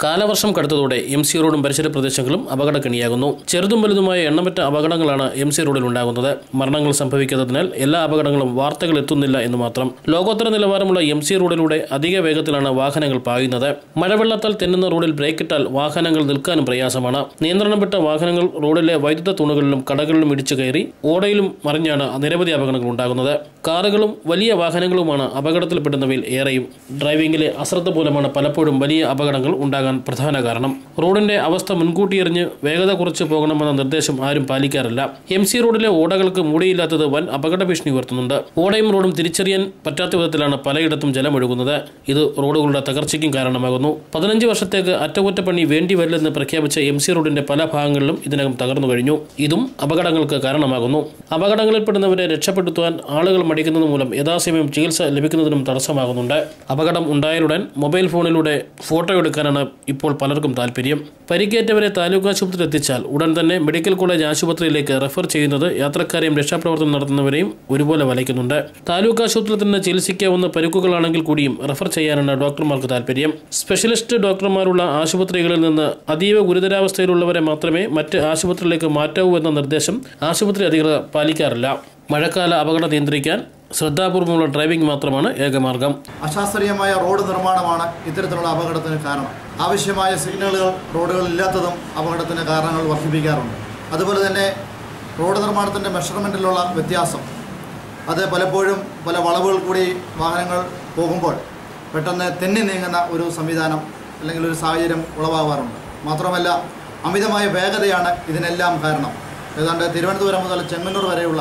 കാലവർഷം കടുത്തതോടെ M C റോഡും പരിസര പ്രദേശങ്ങളും അപകടക്കെണിയാകുന്നു ചെറുതും വലുതുമായ എണ്ണമറ്റ അപകടങ്ങളാണ് എം സി റോഡിൽ ഉണ്ടാകുന്നത് മരണങ്ങൾ സംഭവിക്കാത്തതിനാൽ എല്ലാ അപകടങ്ങളും വാർത്തകൾ എത്തുന്നില്ല എന്ന് മാത്രം ലോകോത്തര നിലവാരമുള്ള എം സി റോഡിലൂടെ അധിക വേഗത്തിലാണ് വാഹനങ്ങൾ പായുന്നത് മഴവെള്ളത്താൽ തെന്നുന്ന റോഡിൽ ബ്രേക്കിട്ടാൽ വാഹനങ്ങൾ നിൽക്കാനും പ്രയാസമാണ് നിയന്ത്രണം വിട്ട വാഹനങ്ങൾ റോഡിലെ വൈദ്യുത തൂണുകളിലും കടകളിലും ഇടിച്ചു കയറി ഓടയിലും മറിഞ്ഞാണ് നിരവധി അപകടങ്ങൾ ഉണ്ടാകുന്നത് കാറുകളും വലിയ വാഹനങ്ങളുമാണ് അപകടത്തിൽപ്പെടുന്നവയിൽ ഏറെയും ഡ്രൈവിംഗിലെ അശ്രദ്ധ മൂലമാണ് പലപ്പോഴും വലിയ അപകടങ്ങൾ ഉണ്ടാകാൻ പ്രധാന കാരണം റോഡിന്റെ അവസ്ഥ മുൻകൂട്ടി എറിഞ്ഞ് വേഗത കുറച്ച് പോകണമെന്ന നിർദ്ദേശം ആരും പാലിക്കാറില്ല എം സി റോഡിലെ ഓടകൾക്ക് മൂടിയില്ലാത്തത് വൻ അപകട ഭീഷണി ഉയർത്തുന്നുണ്ട് ഓടയും റോഡും തിരിച്ചറിയാൻ പറ്റാത്ത വിധത്തിലാണ് പലയിടത്തും ജലമൊഴുകുന്നത് ഇത് റോഡുകളുടെ തകർച്ചയ്ക്കും കാരണമാകുന്നു പതിനഞ്ച് വർഷത്തേക്ക് അറ്റകുറ്റപ്പണി വേണ്ടി വരില്ലെന്ന് പ്രഖ്യാപിച്ച എം സി റോഡിന്റെ പല ഭാഗങ്ങളിലും ഇതിനകം തകർന്നു കഴിഞ്ഞു ഇതും അപകടങ്ങൾക്ക് കാരണമാകുന്നു അപകടങ്ങളിൽപ്പെടുന്നവരെ രക്ഷപ്പെടുത്തുവാൻ ആളുകൾ മടിക്കുന്നത് മൂലം യഥാസമയം ചികിത്സ ലഭിക്കുന്നതിനും തടസ്സമാകുന്നുണ്ട് അപകടം ഉണ്ടായാലുടൻ മൊബൈൽ ഫോണിലൂടെ ഫോട്ടോ എടുക്കാനാണ് ഇപ്പോൾ പലർക്കും താല്പര്യം പരിക്കേറ്റവരെ താലൂക്ക് ആശുപത്രിയിൽ എത്തിച്ചാൽ ഉടൻ തന്നെ മെഡിക്കൽ കോളേജ് ആശുപത്രിയിലേക്ക് റെഫർ ചെയ്യുന്നത് യാത്രക്കാരെയും രക്ഷാപ്രവർത്തനം നടത്തുന്നവരെയും ഒരുപോലെ വലയ്ക്കുന്നുണ്ട് താലൂക്ക് ആശുപത്രിയിൽ തന്നെ ചികിത്സിക്കാവുന്ന പരുക്കുകളാണെങ്കിൽ കൂടിയും റെഫർ ചെയ്യാനാണ് ഡോക്ടർമാർക്ക് താല്പര്യം സ്പെഷ്യലിസ്റ്റ് ഡോക്ടർമാരുള്ള ആശുപത്രികളിൽ നിന്ന് അതീവ ഗുരുതരാവസ്ഥയിലുള്ളവരെ മാത്രമേ മറ്റ് ആശുപത്രിയിലേക്ക് മാറ്റാവൂ എന്ന നിർദ്ദേശം ആശുപത്രി അധികൃതർ പാലിക്കാറില്ല മഴക്കാല അപകടം നിയന്ത്രിക്കാൻ ശ്രദ്ധാപൂർവമുള്ള ഡ്രൈവിംഗ് മാത്രമാണ് ഏകമാർഗം അശാസ്ത്രീയമായ റോഡ് നിർമ്മാണമാണ് ഇത്തരത്തിലുള്ള അപകടത്തിന് കാരണം ആവശ്യമായ സിഗ്നലുകൾ റോഡുകളിൽ ഇല്ലാത്തതും അപകടത്തിന് കാരണങ്ങൾ വർദ്ധിപ്പിക്കാറുണ്ട് അതുപോലെ തന്നെ റോഡ് നിർമ്മാണത്തിൻ്റെ മെഷർമെൻറ്റിലുള്ള വ്യത്യാസം അത് പലപ്പോഴും പല വളവുകൾ കൂടി വാഹനങ്ങൾ പോകുമ്പോൾ പെട്ടെന്ന് തെന്നി നീങ്ങുന്ന ഒരു സംവിധാനം അല്ലെങ്കിൽ ഒരു സാഹചര്യം ഉളവാകാറുണ്ട് മാത്രമല്ല അമിതമായ വേഗതയാണ് ഇതിനെല്ലാം കാരണം ഏതാണ്ട് തിരുവനന്തപുരം മുതൽ ചെങ്ങന്നൂർ വരെയുള്ള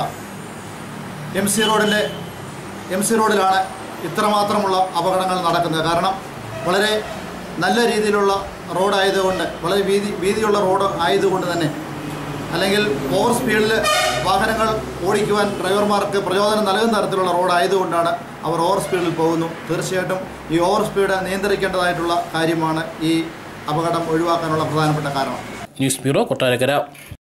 എം സി റോഡിലെ എം സി റോഡിലാണ് ഇത്രമാത്രമുള്ള അപകടങ്ങൾ നടക്കുന്നത് കാരണം വളരെ നല്ല രീതിയിലുള്ള റോഡായതുകൊണ്ട് വളരെ വീതി വീതിയുള്ള റോഡ് ആയതുകൊണ്ട് തന്നെ അല്ലെങ്കിൽ ഓവർ സ്പീഡിൽ വാഹനങ്ങൾ ഓടിക്കുവാൻ ഡ്രൈവർമാർക്ക് പ്രചോദനം നൽകുന്ന തരത്തിലുള്ള റോഡ് ആയതുകൊണ്ടാണ് അവർ ഓവർ സ്പീഡിൽ പോകുന്നു തീർച്ചയായിട്ടും ഈ ഓവർ സ്പീഡ് നിയന്ത്രിക്കേണ്ടതായിട്ടുള്ള കാര്യമാണ് ഈ അപകടം ഒഴിവാക്കാനുള്ള പ്രധാനപ്പെട്ട കാരണം ന്യൂസ് ബ്യൂറോ കൊട്ടാരക്കര